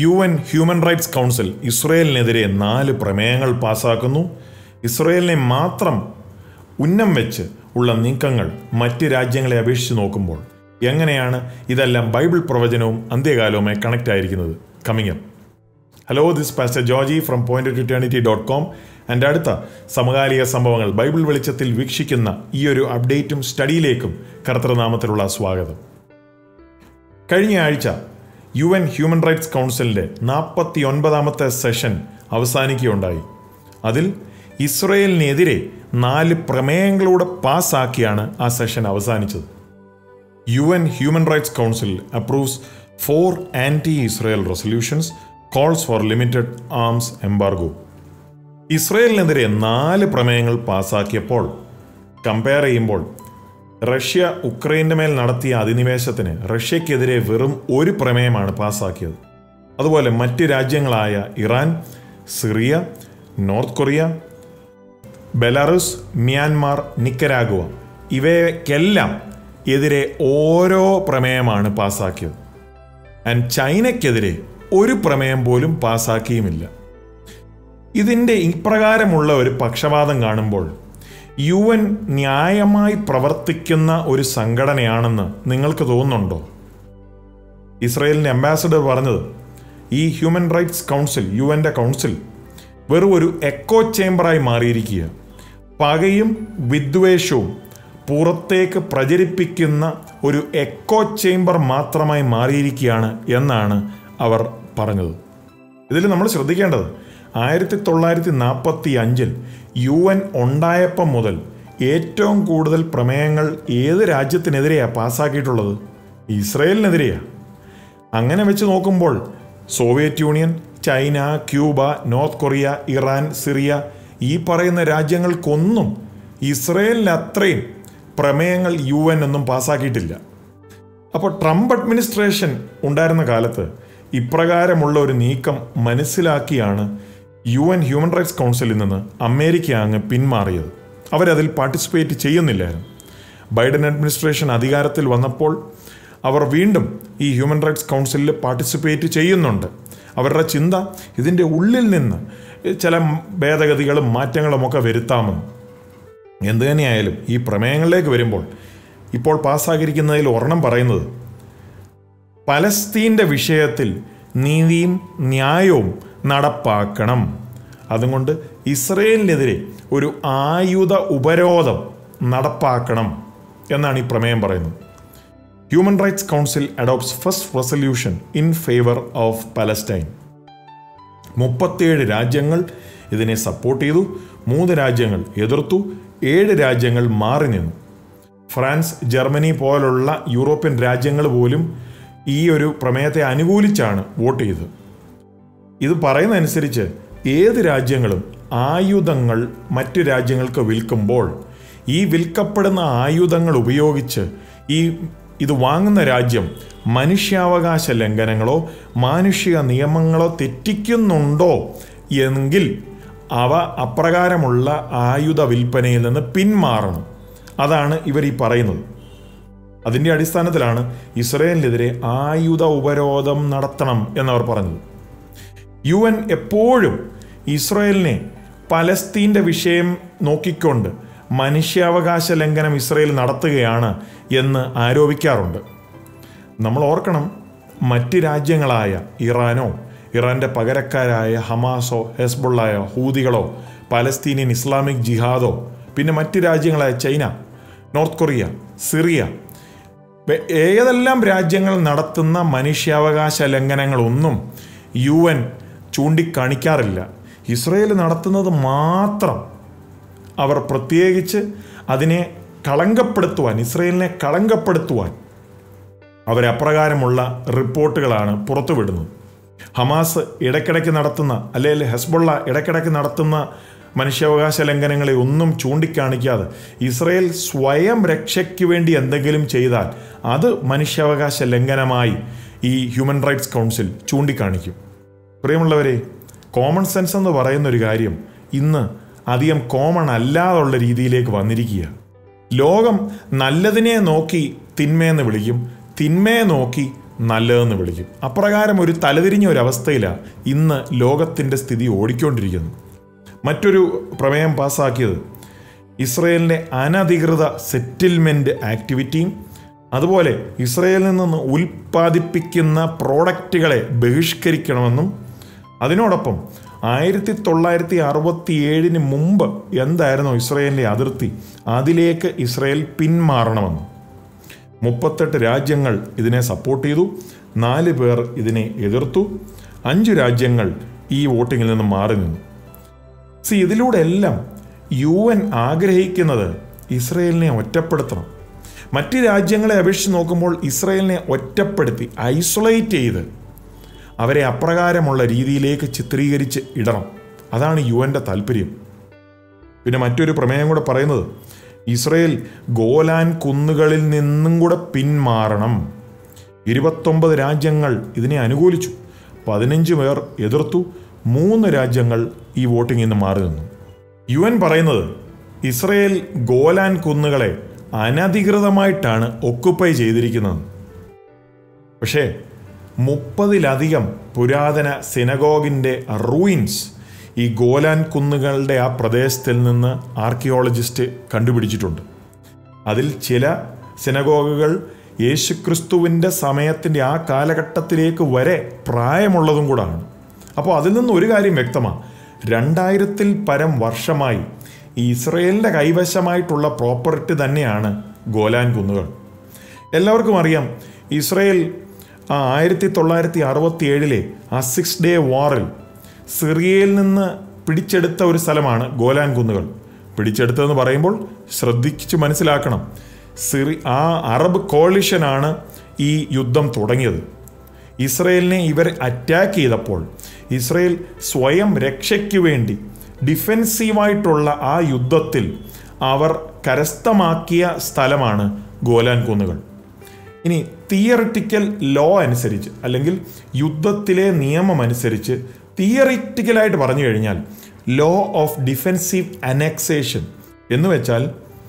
U N Human Rights Council ഇസ്രയേലിനെതിരെ നാല് പ്രമേയങ്ങൾ പാസാക്കുന്നു ഇസ്രയേലിനെ മാത്രം ഉന്നം വെച്ച് ഉള്ള നീക്കങ്ങൾ മറ്റ് രാജ്യങ്ങളെ അപേക്ഷിച്ച് നോക്കുമ്പോൾ എങ്ങനെയാണ് ഇതെല്ലാം ബൈബിൾ പ്രവചനവും അന്ത്യകാലവുമായി കണക്റ്റ് ആയിരിക്കുന്നത് coming up hello this pastor Georgy from point to eternity dot com എൻ്റെ അടുത്ത സമകാലിക സംഭവങ്ങൾ ബൈബിൾ വെളിച്ചത്തിൽ വീക്ഷിക്കുന്ന ഈ ഒരു അപ്ഡേറ്റും സ്റ്റഡിയിലേക്കും കർത്തൃനാമത്തിലുള്ള സ്വാഗതം കഴിഞ്ഞ ആഴ്ച യു എൻ ഹ്യൂമൻ റൈറ്റ്സ് കൗൺസിലിൻ്റെ നാൽപ്പത്തി ഒൻപതാമത്തെ സെഷൻ അവസാനിക്കുകയുണ്ടായി അതിൽ ഇസ്രയേലിനെതിരെ നാല് പ്രമേയങ്ങളൂടെ പാസ്സാക്കിയാണ് ആ സെഷൻ അവസാനിച്ചത് U N Human Rights Council approves four anti Israel resolutions calls for limited arms embargo ഇസ്രയേലിനെതിരെ നാല് പ്രമേയങ്ങൾ പാസാക്കിയപ്പോൾ കമ്പയർ ചെയ്യുമ്പോൾ റഷ്യ ഉക്രൈൻ്റെ മേൽ നടത്തിയ അധിനിവേശത്തിന് റഷ്യക്കെതിരെ വെറും ഒരു പ്രമേയമാണ് പാസാക്കിയത് അതുപോലെ മറ്റ് രാജ്യങ്ങളായ Iran Syria North Korea Belarus Myanmar Nicaragua ഇവയ്ക്കെല്ലാം എതിരെ ഓരോ പ്രമേയമാണ് പാസാക്കിയത് ആൻഡ് ചൈനയ്ക്കെതിരെ ഒരു പ്രമേയം പോലും പാസാക്കിയുമില്ല ഇതിൻ്റെ ഇപ്രകാരമുള്ള ഒരു പക്ഷപാതം കാണുമ്പോൾ യു എൻ ന്യായമായി പ്രവർത്തിക്കുന്ന ഒരു സംഘടനയാണെന്ന് നിങ്ങൾക്ക് തോന്നുന്നുണ്ടോ ഇസ്രയേലിൻ്റെ അംബാസഡർ പറഞ്ഞത് ഈ ഹ്യൂമൻ റൈറ്റ്സ് കൗൺസിൽ യു എൻ്റെ കൗൺസിൽ വെറും ഒരു എക്കോ ചേംബറായി മാറിയിരിക്കുക പകയും വിദ്വേഷവും പുറത്തേക്ക് പ്രചരിപ്പിക്കുന്ന ഒരു എക്കോ ചേംബർ മാത്രമായി മാറിയിരിക്കുകയാണ് എന്നാണ് അവർ പറഞ്ഞത് ഇതിൽ നമ്മൾ ശ്രദ്ധിക്കേണ്ടത് ആയിരത്തി തൊള്ളായിരത്തി നാൽപ്പത്തി അഞ്ചിൽ യു എൻ ഉണ്ടായപ്പം മുതൽ ഏറ്റവും കൂടുതൽ പ്രമേയങ്ങൾ ഏത് രാജ്യത്തിനെതിരെയാണ് പാസ്സാക്കിയിട്ടുള്ളത് ഇസ്രയേലിനെതിരെയാണ് അങ്ങനെ വെച്ച് നോക്കുമ്പോൾ Soviet Union China Cuba North Korea Iran Syria ഈ പറയുന്ന രാജ്യങ്ങൾക്കൊന്നും ഇസ്രയേലിന് അത്രയും പ്രമേയങ്ങൾ യു എൻ ഒന്നും പാസ്സാക്കിയിട്ടില്ല അപ്പോൾ ട്രംപ് അഡ്മിനിസ്ട്രേഷൻ ഉണ്ടായിരുന്ന കാലത്ത് ഇപ്രകാരമുള്ള ഒരു നീക്കം മനസ്സിലാക്കിയാണ് യു എൻ ഹ്യൂമൻ റൈറ്റ്സ് കൗൺസിലിൽ നിന്ന് അമേരിക്ക അങ്ങ് പിന്മാറിയത് അവരതിൽ പാർട്ടിസിപ്പേറ്റ് ചെയ്യുന്നില്ലായിരുന്നു ബൈഡൻ അഡ്മിനിസ്ട്രേഷൻ അധികാരത്തിൽ വന്നപ്പോൾ അവർ വീണ്ടും ഈ ഹ്യൂമൻ റൈറ്റ്സ് കൗൺസിലിൽ പാർട്ടിസിപ്പേറ്റ് ചെയ്യുന്നുണ്ട് അവരുടെ ചിന്ത ഇതിൻ്റെ ഉള്ളിൽ നിന്ന് ചില ഭേദഗതികളും മാറ്റങ്ങളും ഒക്കെ വരുത്താമെന്ന് എന്തു തന്നെയായാലും ഈ പ്രമേയങ്ങളിലേക്ക് വരുമ്പോൾ ഇപ്പോൾ പാസ്സാക്കിയിരിക്കുന്നതിൽ ഒരെണ്ണം പറയുന്നത് പലസ്തീൻ്റെ വിഷയത്തിൽ നീതിയും ന്യായവും നടപ്പാക്കണം അതുകൊണ്ട് ഇസ്രയേലിനെതിരെ ഒരു ആയുധ ഉപരോധം നടപ്പാക്കണം എന്നാണ് ഈ പ്രമേയം പറയുന്നത് Human Rights Council adopts first resolution in favour of Palestine മുപ്പത്തിയേഴ് രാജ്യങ്ങൾ ഇതിനെ സപ്പോർട്ട് ചെയ്തു മൂന്ന് രാജ്യങ്ങൾ എതിർത്തു ഏഴ് രാജ്യങ്ങൾ മാറി നിന്നു ഫ്രാൻസ് ജർമ്മനി പോലുള്ള യൂറോപ്യൻ രാജ്യങ്ങൾ പോലും ഈ ഒരു പ്രമേയത്തെ അനുകൂലിച്ചാണ് വോട്ട് ചെയ്തത് ഇത് പറയുന്നതനുസരിച്ച് ഏത് രാജ്യങ്ങളും ആയുധങ്ങൾ മറ്റു രാജ്യങ്ങൾക്ക് വിൽക്കുമ്പോൾ ഈ വിൽക്കപ്പെടുന്ന ആയുധങ്ങൾ ഉപയോഗിച്ച് ഈ ഇത് വാങ്ങുന്ന രാജ്യം മനുഷ്യാവകാശ ലംഘനങ്ങളോ മാനുഷിക നിയമങ്ങളോ തെറ്റിക്കുന്നുണ്ടോ എങ്കിൽ അവ അപ്രകാരമുള്ള ആയുധ വിൽപ്പനയിൽ നിന്ന് പിന്മാറണം അതാണ് ഇവർ ഈ പറയുന്നത് അതിൻ്റെ അടിസ്ഥാനത്തിലാണ് ഇസ്രയേലിനെതിരെ ആയുധ ഉപരോധം നടത്തണം എന്നവർ പറഞ്ഞത് യു എൻ എപ്പോഴും ഇസ്രയേലിനെ പലസ്തീൻ്റെ വിഷയം നോക്കിക്കൊണ്ട് മനുഷ്യാവകാശ ലംഘനം ഇസ്രയേൽ നടത്തുകയാണ് എന്ന് ആരോപിക്കാറുണ്ട് നമ്മൾ ഓർക്കണം മറ്റ് രാജ്യങ്ങളായ ഇറാനോ ഇറാൻ്റെ പകരക്കാരായ ഹമാസോ ഹെസ്ബുള്ളായോ ഹൂതികളോ പലസ്തീനിയൻ ഇസ്ലാമിക് ജിഹാദോ പിന്നെ മറ്റ് രാജ്യങ്ങളായ ചൈന നോർത്ത് കൊറിയ സിറിയ ഏതെല്ലാം രാജ്യങ്ങൾ നടത്തുന്ന മനുഷ്യാവകാശ ലംഘനങ്ങളൊന്നും യു എൻ ചൂണ്ടിക്കാണിക്കാറില്ല ഇസ്രയേൽ നടത്തുന്നത് മാത്രം അവർ പ്രത്യേകിച്ച് അതിനെ കളങ്കപ്പെടുത്തുവാൻ ഇസ്രയേലിനെ കളങ്കപ്പെടുത്തുവാൻ അവരപ്രകാരമുള്ള റിപ്പോർട്ടുകളാണ് പുറത്തുവിടുന്നത് ഹമാസ് ഇടയ്ക്കിടയ്ക്ക് നടത്തുന്ന അല്ലെങ്കിൽ ഹെസ്ബുള്ള ഇടയ്ക്കിടയ്ക്ക് നടത്തുന്ന മനുഷ്യാവകാശ ലംഘനങ്ങളെ ഒന്നും ചൂണ്ടിക്കാണിക്കാതെ ഇസ്രയേൽ സ്വയം രക്ഷയ്ക്ക് വേണ്ടി എന്തെങ്കിലും ചെയ്താൽ അത് മനുഷ്യാവകാശ ലംഘനമായി ഈ ഹ്യൂമൻ റൈറ്റ്സ് കൗൺസിൽ ചൂണ്ടിക്കാണിക്കും പ്രിയമുള്ളവരെ കോമൺ സെൻസ് എന്ന് പറയുന്ന ഒരു കാര്യം ഇന്ന് അധികം കോമൺ അല്ലാതുള്ള രീതിയിലേക്ക് വന്നിരിക്കുക ലോകം നല്ലതിനെ നോക്കി തിന്മയെന്ന് വിളിക്കും തിന്മയെ നോക്കി നല്ലതെന്ന് വിളിക്കും അപ്രകാരം ഒരു തലതിരിഞ്ഞ ഒരു അവസ്ഥയിലാണ് ഇന്ന് ലോകത്തിൻ്റെ സ്ഥിതി ഓടിക്കൊണ്ടിരിക്കുന്നത് മറ്റൊരു പ്രമേയം പാസ്സാക്കിയത് ഇസ്രയേലിൻ്റെ അനധികൃത സെറ്റിൽമെൻറ്റ് ആക്ടിവിറ്റിയും അതുപോലെ ഇസ്രയേലിൽ നിന്ന് ഉൽപ്പാദിപ്പിക്കുന്ന പ്രോഡക്റ്റുകളെ ബഹിഷ്കരിക്കണമെന്നും അതിനോടൊപ്പം ആയിരത്തി തൊള്ളായിരത്തി അറുപത്തി ഏഴിന് മുമ്പ് എന്തായിരുന്നോ ഇസ്രയേലിൻ്റെ അതിർത്തി അതിലേക്ക് ഇസ്രയേൽ പിന്മാറണമെന്നും മുപ്പത്തെട്ട് രാജ്യങ്ങൾ ഇതിനെ സപ്പോർട്ട് ചെയ്തു നാല് പേർ ഇതിനെ എതിർത്തു അഞ്ച് രാജ്യങ്ങൾ ഈ വോട്ടിങ്ങിൽ നിന്ന് മാറി നിന്നു സി ഇതിലൂടെ എല്ലാം യു എൻ ആഗ്രഹിക്കുന്നത് ഇസ്രയേലിനെ ഒറ്റപ്പെടുത്തണം മറ്റ് രാജ്യങ്ങളെ അപേക്ഷിച്ച് നോക്കുമ്പോൾ ഇസ്രയേലിനെ ഒറ്റപ്പെടുത്തി ഐസൊലേറ്റ് ചെയ്ത് അവരെ അപ്രകാരമുള്ള രീതിയിലേക്ക് ചിത്രീകരിച്ച് ഇടണം അതാണ് യു എൻ്റെ താല്പര്യം പിന്നെ മറ്റൊരു പ്രമേയം കൂടെ പറയുന്നത് ഇസ്രയേൽ ഗോലാൻ കുന്നുകളിൽ നിന്നും കൂടെ പിന്മാറണം ഇരുപത്തൊമ്പത് രാജ്യങ്ങൾ ഇതിനെ അനുകൂലിച്ചു പതിനഞ്ച് പേർ എതിർത്തു മൂന്ന് രാജ്യങ്ങൾ ഈ വോട്ടിങ്ങിൽ നിന്ന് മാറി നിന്നു യു എൻ പറയുന്നത് ഇസ്രയേൽ ഗോലാൻ കുന്നുകളെ അനധികൃതമായിട്ടാണ് ഒക്കുപ്പൈ ചെയ്തിരിക്കുന്നത് പക്ഷേ മുപ്പതിലധികം പുരാതന സിനഗോഗിൻ്റെ റൂയിൻസ് ഈ ഗോലാൻ കുന്നുകളുടെ ആ പ്രദേശത്തിൽ നിന്ന് ആർക്കിയോളജിസ്റ്റ് കണ്ടുപിടിച്ചിട്ടുണ്ട് അതിൽ ചില സിനഗോഗുകൾ യേശുക്രിസ്തുവിൻ്റെ സമയത്തിൻ്റെ ആ കാലഘട്ടത്തിലേക്ക് വരെ പ്രായമുള്ളതും കൂടാണ് അപ്പോൾ അതിൽ നിന്ന് ഒരു കാര്യം വ്യക്തമാണ് രണ്ടായിരത്തിൽ പരം വർഷമായി ഈ ഇസ്രയേലിൻ്റെ കൈവശമായിട്ടുള്ള പ്രോപ്പർട്ടി തന്നെയാണ് ഗോലാൻ കുന്നുകൾ എല്ലാവർക്കും അറിയാം ഇസ്രയേൽ ആ ആയിരത്തി തൊള്ളായിരത്തി അറുപത്തി ഏഴിലെ ആ സിക്സ് ഡേ വാറിൽ സിറിയയിൽ നിന്ന് പിടിച്ചെടുത്ത ഒരു സ്ഥലമാണ് ഗോലാൻ കുന്നുകൾ പിടിച്ചെടുത്തതെന്ന് പറയുമ്പോൾ ശ്രദ്ധിച്ച് മനസ്സിലാക്കണം സിറി ആ അറബ് കോളിഷനാണ് ഈ യുദ്ധം തുടങ്ങിയത് ഇസ്രയേലിനെ ഇവർ അറ്റാക്ക് ചെയ്തപ്പോൾ ഇസ്രയേൽ സ്വയം രക്ഷയ്ക്ക് വേണ്ടി ഡിഫെൻസീവായിട്ടുള്ള ആ യുദ്ധത്തിൽ അവർ കരസ്ഥമാക്കിയ സ്ഥലമാണ് ഗോലാൻ കുന്നുകൾ ഇനി തിയറിറ്റിക്കൽ ലോ അനുസരിച്ച് അല്ലെങ്കിൽ യുദ്ധത്തിലെ നിയമം അനുസരിച്ച് തിയറിറ്റിക്കലായിട്ട് പറഞ്ഞു കഴിഞ്ഞാൽ ലോ ഓഫ് ഡിഫെൻസീവ് അനക്സേഷൻ എന്ന് വെച്ചാൽ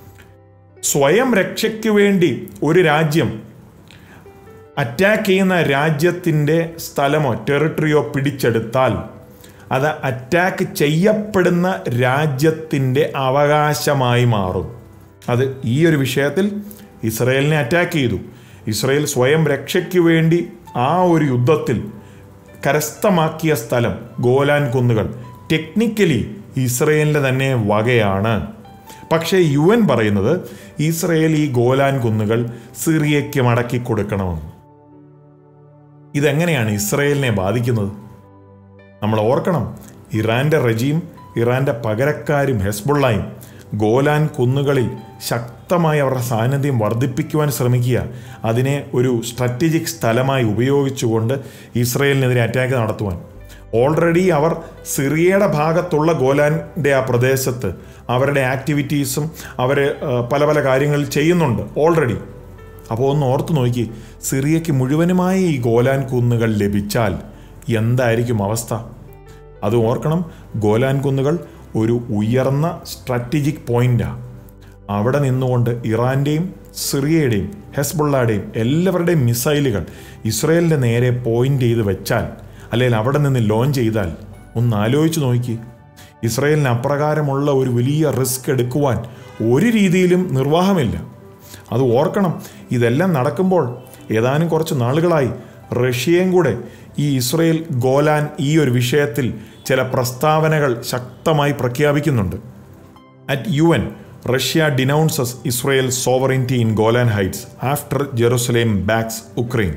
സ്വയം രക്ഷയ്ക്ക് വേണ്ടി ഒരു രാജ്യം അറ്റാക്ക് ചെയ്യുന്ന രാജ്യത്തിൻ്റെ സ്ഥലമോ ടെറിട്ടറിയോ പിടിച്ചെടുത്താൽ അത് അറ്റാക്ക് ചെയ്യപ്പെടുന്ന രാജ്യത്തിൻ്റെ അവകാശമായി മാറും അത് ഈ ഒരു വിഷയത്തിൽ ഇസ്രയേലിനെ അറ്റാക്ക് ചെയ്തു ഇസ്രയേൽ സ്വയം രക്ഷയ്ക്ക് വേണ്ടി ആ ഒരു യുദ്ധത്തിൽ കരസ്ഥമാക്കിയ സ്ഥലം ഗോലാൻ കുന്നുകൾ ടെക്നിക്കലി ഇസ്രയേലിൻ്റെ തന്നെ വകയാണ് പക്ഷേ യു എൻ പറയുന്നത് ഇസ്രയേൽ ഈ ഗോലാൻ കുന്നുകൾ സിറിയയ്ക്ക് മടക്കി കൊടുക്കണമെന്ന് ഇതെങ്ങനെയാണ് ഇസ്രയേലിനെ ബാധിക്കുന്നത് നമ്മൾ ഓർക്കണം ഇറാന്റെ റജീം ഇറാന്റെ പകരക്കാരും ഹെസ്ബുള്ളയും ഗോലാൻ കുന്നുകളിൽ ശക്തമായി അവരുടെ സാന്നിധ്യം വർദ്ധിപ്പിക്കുവാൻ ശ്രമിക്കുക അതിനെ ഒരു സ്ട്രാറ്റജിക് സ്ഥലമായി ഉപയോഗിച്ചുകൊണ്ട് ഇസ്രയേലിനെതിരെ അറ്റാക്ക് നടത്തുവാൻ ഓൾറെഡി അവർ സിറിയയുടെ ഭാഗത്തുള്ള ഗോലാൻ്റെ ആ പ്രദേശത്ത് അവരുടെ ആക്ടിവിറ്റീസും അവർ പല പല കാര്യങ്ങൾ ചെയ്യുന്നുണ്ട് ഓൾറെഡി അപ്പോൾ ഒന്ന് ഓർത്ത് നോക്കി സിറിയയ്ക്ക് മുഴുവനുമായി ഈ ഗോലാൻ കുന്നുകൾ ലഭിച്ചാൽ എന്തായിരിക്കും അവസ്ഥ അത് ഓർക്കണം ഗോലാൻ കുന്നുകൾ ഒരു ഉയർന്ന സ്ട്രാറ്റജിക് പോയിന്റാണ് അവിടെ നിന്നുകൊണ്ട് ഇറാൻ്റെയും സിറിയയുടെയും ഹെസ്ബുള്ളയുടെയും എല്ലാവരുടെയും മിസൈലുകൾ ഇസ്രയേലിൻ്റെ നേരെ പോയിന്റ് ചെയ്ത് വെച്ചാൽ അല്ലെങ്കിൽ അവിടെ നിന്ന് ലോഞ്ച് ചെയ്താൽ ഒന്ന് ആലോചിച്ച് നോക്കി ഇസ്രയേലിന് അപ്രകാരമുള്ള ഒരു വലിയ റിസ്ക് എടുക്കുവാൻ ഒരു രീതിയിലും നിർവാഹമില്ല അത് ഓർക്കണം ഇതെല്ലാം നടക്കുമ്പോൾ ഏതാനും കുറച്ച് നാളുകളായി റഷ്യയും കൂടെ ഈ ഇസ്രയേൽ ഗോലാൻ ഈ ഒരു വിഷയത്തിൽ ചില പ്രസ്താവനകൾ ശക്തമായി പ്രഖ്യാപിക്കുന്നുണ്ട് at U N Russia denounces Israel sovereignty in Golan Heights after Jerusalem backs Ukraine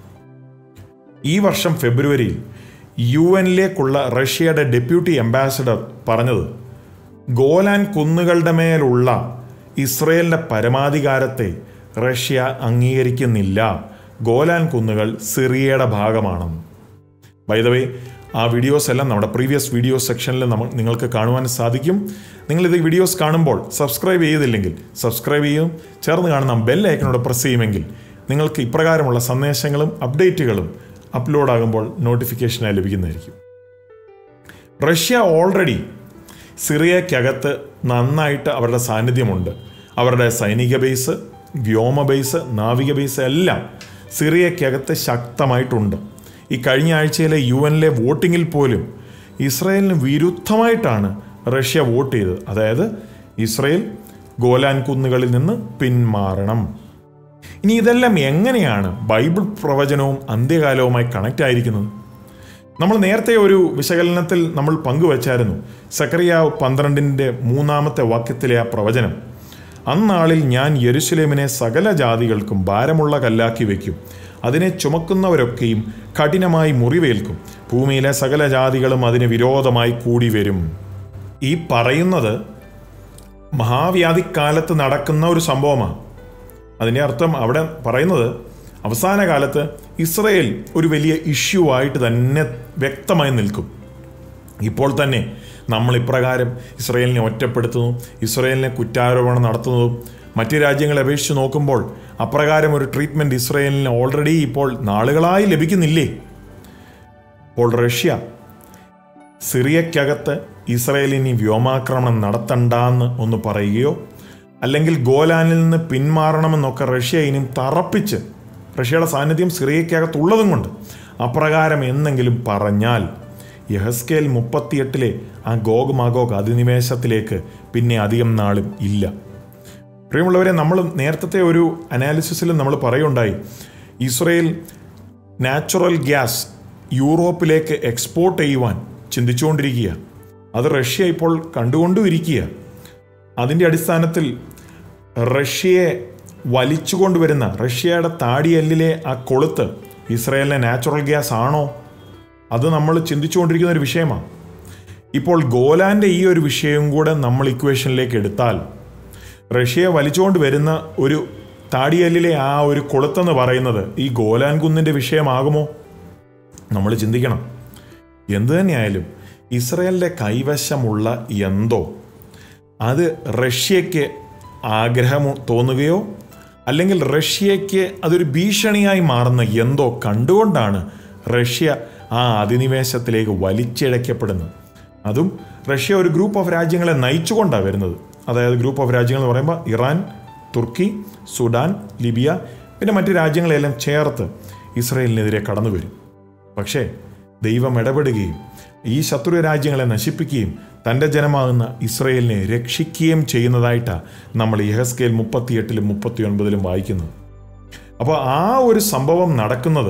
ഈ വർഷം ഫെബ്രുവരിയിൽ യു എന്നിലേക്കുള്ള റഷ്യയുടെ ഡെപ്യൂട്ടി അംബാസഡർ പറഞ്ഞത് ഗോലാൻ കുന്നുകളുടെ മേലുള്ള ഇസ്രയേലിൻ്റെ പരമാധികാരത്തെ റഷ്യ അംഗീകരിക്കുന്നില്ല ഗോലാൻ കുന്നുകൾ സിറിയയുടെ ഭാഗമാണെന്ന് വൈദവേ ആ വീഡിയോസ് എല്ലാം നമ്മുടെ പ്രീവിയസ് വീഡിയോ സെക്ഷനിൽ നമ്മൾ നിങ്ങൾക്ക് കാണുവാൻ സാധിക്കും നിങ്ങളിത് വീഡിയോസ് കാണുമ്പോൾ സബ്സ്ക്രൈബ് ചെയ്തില്ലെങ്കിൽ സബ്സ്ക്രൈബ് ചെയ്യും ചേർന്ന് കാണുന്ന ബെൽ ഐക്കനോട് പ്രസ് ചെയ്യുമെങ്കിൽ നിങ്ങൾക്ക് ഇപ്രകാരമുള്ള സന്ദേശങ്ങളും അപ്ഡേറ്റുകളും അപ്ലോഡ് ആകുമ്പോൾ നോട്ടിഫിക്കേഷനായി ലഭിക്കുന്നതായിരിക്കും റഷ്യ ഓൾറെഡി സിറിയക്കകത്ത് നന്നായിട്ട് അവരുടെ സാന്നിധ്യമുണ്ട് അവരുടെ സൈനിക ബേസ് വ്യോമ ബേസ് നാവിക ബേസ് എല്ലാം സിറിയക്കകത്ത് ശക്തമായിട്ടുണ്ട് ഈ കഴിഞ്ഞ ആഴ്ചയിലെ യു എനിലെ വോട്ടിങ്ങിൽ പോലും ഇസ്രയേലിന് വിരുദ്ധമായിട്ടാണ് റഷ്യ വോട്ട് ചെയ്തത് അതായത് ഇസ്രയേൽ ഗോലാൻ കുന്നുകളിൽ നിന്ന് പിന്മാറണം ഇനി ഇതെല്ലാം എങ്ങനെയാണ് ബൈബിൾ പ്രവചനവും അന്ത്യകാലവുമായി കണക്റ്റ് ആയിരിക്കുന്നത് നമ്മൾ നേരത്തെ ഒരു വിശകലനത്തിൽ നമ്മൾ പങ്കുവച്ചായിരുന്നു സക്കറിയ പന്ത്രണ്ടിൻ്റെ മൂന്നാമത്തെ വാക്യത്തിലെ ആ പ്രവചനം അന്നാളിൽ ഞാൻ യെരുശലേമിനെ സകല ജാതികൾക്കും ഭാരമുള്ള കല്ലാക്കി വയ്ക്കും അതിനെ ചുമക്കുന്നവരൊക്കെയും കഠിനമായി മുറിവേൽക്കും ഭൂമിയിലെ സകല ജാതികളും അതിന് വിരോധമായി കൂടി വരും ഈ പറയുന്നത് മഹാവ്യാധിക്കാലത്ത് നടക്കുന്ന ഒരു സംഭവമാണ് അതിൻ്റെ അർത്ഥം അവിടെ പറയുന്നത് അവസാന കാലത്ത് ഇസ്രയേൽ ഒരു വലിയ ഇഷ്യൂ ആയിട്ട് തന്നെ വ്യക്തമായി നിൽക്കും ഇപ്പോൾ തന്നെ നമ്മൾ ഇപ്രകാരം ഇസ്രയേലിനെ ഒറ്റപ്പെടുത്തുന്നു ഇസ്രയേലിനെ കുറ്റാരോപണം നടത്തുന്നതും മറ്റ് രാജ്യങ്ങളെ അപേക്ഷിച്ച് നോക്കുമ്പോൾ അപ്രകാരം ഒരു ട്രീറ്റ്മെൻറ്റ് ഇസ്രയേലിന് ഓൾറെഡി ഇപ്പോൾ നാളുകളായി ലഭിക്കുന്നില്ലേ അപ്പോൾ റഷ്യ സിറിയക്കകത്ത് ഇസ്രയേലിനി വ്യോമാക്രമണം നടത്തണ്ടെന്ന് ഒന്ന് പറയുകയോ അല്ലെങ്കിൽ ഗോലാനിൽ നിന്ന് പിന്മാറണമെന്നൊക്കെ റഷ്യ ഇനിയും തറപ്പിച്ച് റഷ്യയുടെ സാന്നിധ്യം സിറിയക്കകത്തുള്ളതും കൊണ്ട് അപ്രകാരം എന്തെങ്കിലും പറഞ്ഞാൽ യഹസ്കേൽ മുപ്പത്തിയെട്ടിലെ ആ ഗോഗ് മാഗോഗ് അധിനിവേശത്തിലേക്ക് പിന്നെ അധികം നാളും ഇല്ല പ്രിയമുള്ളവരെ നമ്മൾ നേരത്തെ ഒരു അനാലിസിസിൽ നമ്മൾ പറയുണ്ടായി ഇസ്രയേൽ നാച്ചുറൽ ഗ്യാസ് യൂറോപ്പിലേക്ക് എക്സ്പോർട്ട് ചെയ്യുവാൻ ചിന്തിച്ചുകൊണ്ടിരിക്കുക അത് റഷ്യ ഇപ്പോൾ കണ്ടുകൊണ്ടുമിരിക്കുക അതിൻ്റെ അടിസ്ഥാനത്തിൽ റഷ്യയെ വലിച്ചുകൊണ്ടുവരുന്ന റഷ്യയുടെ താടിയല്ലിലെ ആ കൊളുത്ത് ഇസ്രയേലിലെ നാച്ചുറൽ ഗ്യാസ് ആണോ അത് നമ്മൾ ചിന്തിച്ചുകൊണ്ടിരിക്കുന്ന ഒരു വിഷയമാണ് ഇപ്പോൾ ഗോലാൻ്റെ ഈ ഒരു വിഷയവും കൂടെ നമ്മൾ ഇക്വേഷനിലേക്ക് എടുത്താൽ റഷ്യയെ വലിച്ചുകൊണ്ട് വരുന്ന ഒരു താടിയല്ലിലെ ആ ഒരു കൊളുത്തെന്ന് പറയുന്നത് ഈ ഗോലാൻ കുന്നിൻ്റെ വിഷയമാകുമോ നമ്മൾ ചിന്തിക്കണം എന്തു തന്നെയായാലും ഇസ്രയേലിൻ്റെ കൈവശമുള്ള എന്തോ അത് റഷ്യയ്ക്ക് ആഗ്രഹം തോന്നുകയോ അല്ലെങ്കിൽ റഷ്യയ്ക്ക് അതൊരു ഭീഷണിയായി മാറുന്ന എന്തോ കണ്ടുകൊണ്ടാണ് റഷ്യ ആ അധിനിവേശത്തിലേക്ക് വലിച്ചിഴക്കപ്പെടുന്നത് അതും റഷ്യ ഒരു ഗ്രൂപ്പ് ഓഫ് രാജ്യങ്ങളെ നയിച്ചുകൊണ്ടാണ് വരുന്നത് അതായത് ഗ്രൂപ്പ് ഓഫ് രാജ്യങ്ങൾ എന്ന് പറയുമ്പോൾ ഇറാൻ തുർക്കി സുഡാൻ ലിബിയ പിന്നെ മറ്റ് രാജ്യങ്ങളെല്ലാം ചേർത്ത് ഇസ്രയേലിനെതിരെ കടന്നു വരും പക്ഷേ ദൈവം ഇടപെടുകയും ഈ ശത്രു രാജ്യങ്ങളെ നശിപ്പിക്കുകയും തൻ്റെ ജനമാകുന്ന ഇസ്രയേലിനെ രക്ഷിക്കുകയും ചെയ്യുന്നതായിട്ടാണ് നമ്മൾ യഹസ്കേൽ മുപ്പത്തിയെട്ടിലും മുപ്പത്തിയൊൻപതിലും വായിക്കുന്നത് അപ്പോൾ ആ ഒരു സംഭവം നടക്കുന്നത്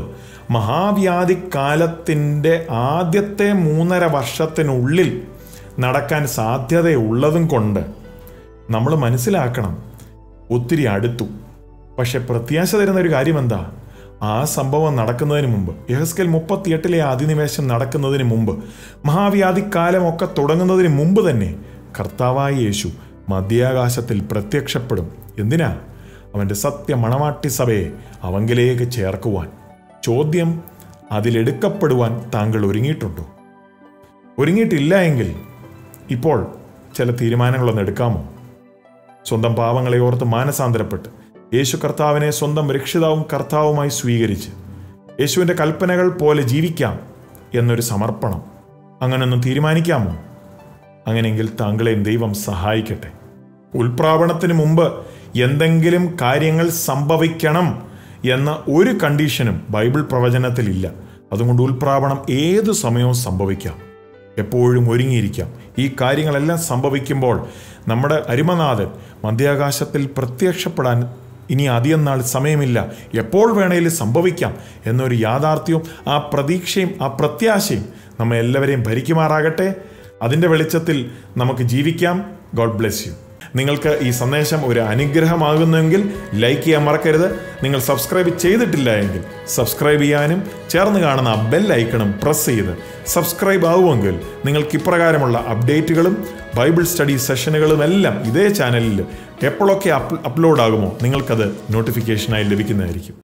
മഹാവ്യാധിക്കാലത്തിൻ്റെ ആദ്യത്തെ മൂന്നര വർഷത്തിനുള്ളിൽ നടക്കാൻ സാധ്യതയുള്ളതും കൊണ്ട് നമ്മൾ മനസ്സിലാക്കണം ഒത്തിരി അടുത്തു പക്ഷെ പ്രത്യാശ തരുന്ന ഒരു കാര്യം എന്താ ആ സംഭവം നടക്കുന്നതിന് മുമ്പ് യഹസ്കൽ മുപ്പത്തിയെട്ടിലെ അധിനിവേശം നടക്കുന്നതിന് മുമ്പ് മഹാവ്യാധിക്കാലമൊക്കെ തുടങ്ങുന്നതിന് മുമ്പ് തന്നെ കർത്താവായ യേശു മധ്യാകാശത്തിൽ പ്രത്യക്ഷപ്പെടും എന്തിനാ അവൻ്റെ സത്യ മണവാട്ടി സഭയെ അവങ്കിലേക്ക് ചേർക്കുവാൻ ചോദ്യം അതിലെടുക്കപ്പെടുവാൻ താങ്കൾ ഒരുങ്ങിയിട്ടുണ്ടോ ഒരുങ്ങിയിട്ടില്ല എങ്കിൽ ഇപ്പോൾ ചില തീരുമാനങ്ങളൊന്ന് എടുക്കാമോ സ്വന്തം പാവങ്ങളെ ഓർത്ത് മാനസാന്തരപ്പെട്ട് യേശു കർത്താവിനെ സ്വന്തം രക്ഷിതാവും കർത്താവുമായി സ്വീകരിച്ച് യേശുവിൻ്റെ കൽപ്പനകൾ പോലെ ജീവിക്കാം എന്നൊരു സമർപ്പണം അങ്ങനൊന്നും തീരുമാനിക്കാമോ അങ്ങനെയെങ്കിൽ താങ്കളെ ദൈവം സഹായിക്കട്ടെ ഉൽപ്രാവണത്തിന് മുമ്പ് എന്തെങ്കിലും കാര്യങ്ങൾ സംഭവിക്കണം എന്ന ഒരു കണ്ടീഷനും ബൈബിൾ പ്രവചനത്തിലില്ല അതുകൊണ്ട് ഉൽപ്രാവണം ഏത് സമയവും സംഭവിക്കാം എപ്പോഴും ഒരുങ്ങിയിരിക്കാം ഈ കാര്യങ്ങളെല്ലാം സംഭവിക്കുമ്പോൾ നമ്മുടെ അരിമനാഥൻ മധ്യാകാശത്തിൽ പ്രത്യക്ഷപ്പെടാൻ ഇനി അധികം നാൾ സമയമില്ല എപ്പോൾ വേണേലും സംഭവിക്കാം എന്നൊരു യാഥാർത്ഥ്യവും ആ പ്രതീക്ഷയും ആ പ്രത്യാശയും നമ്മെ എല്ലാവരെയും ഭരിക്കുമാറാകട്ടെ അതിൻ്റെ വെളിച്ചത്തിൽ നമുക്ക് ജീവിക്കാം ഗോഡ് ബ്ലെസ് യു നിങ്ങൾക്ക് ഈ സന്ദേശം ഒരു അനുഗ്രഹമാകുന്നെങ്കിൽ ലൈക്ക് ചെയ്യാൻ മറക്കരുത് നിങ്ങൾ സബ്സ്ക്രൈബ് ചെയ്തിട്ടില്ല എങ്കിൽ സബ്സ്ക്രൈബ് ചെയ്യാനും ചേർന്ന് കാണുന്ന ആ ബെൽ ഐക്കണും പ്രസ് ചെയ്ത് സബ്സ്ക്രൈബ് ആവുമെങ്കിൽ നിങ്ങൾക്ക് ഇപ്രകാരമുള്ള അപ്ഡേറ്റുകളും ബൈബിൾ സ്റ്റഡി സെഷനുകളും എല്ലാം ഇതേ ചാനലിൽ എപ്പോഴൊക്കെ അപ്ലോഡ് ആകുമോ നിങ്ങൾക്കത് നോട്ടിഫിക്കേഷനായി ലഭിക്കുന്നതായിരിക്കും